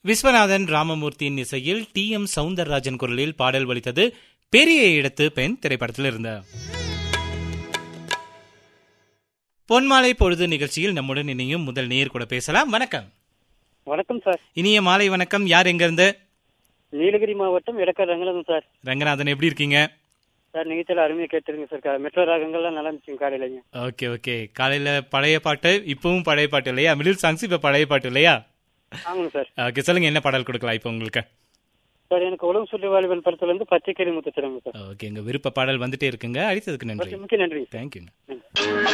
விஸ்வநாதன் ராமமூர்த்தியின் இசையில் D M Soundararajan குரலில் பாடல் வலித்தது பெரிய இடத்து பெண் திரைப்படத்தில் இருந்த பொன்மாலை பொழுது நிகழ்ச்சியில் நம்முடன் இணையும் முதல் நேர் கூட பேசலாம் வணக்கம் வணக்கம் சார் இனிய மாலை வணக்கம் யார் எங்க இருந்து நீலகிரி மாவட்டம் எடக்காடு ரங்கநாதன் சார் ரங்கநாதன் எப்படி இருக்கீங்க சார் நிகழ்ச்சியில் அருமையாக கேட்டுருங்க சார் கா- மெட்ரோ ராகங்கள்லாம் நல்லா இருந்துச்சுங்க காலையிலங்க ஓகே ஓகே காலையில பழைய பாட்டு இப்பவும் பழைய பாட்டு இல்லையா மிடில் சாங்ஸ் இப்ப பழைய பாட்டு இல்லையா ஆமாங்க சார் ஓகே சொல்லுங்க என்ன பாடல் கொடுக்கலாம் இப்போ உங்களுக்கு சார் எனக்கு உலகம் சுற்றி வாழ்வன் படத்துல இருந்து பச்சைக்கறி முத்துச்சிரங்க சார் ஓகே எங்க விருப்ப பாடல் வந்துட்டே இருக்குங்க அடித்ததுக்கு நன்றி மிக்க நன்றி தேங்க்யூங்க நன்றி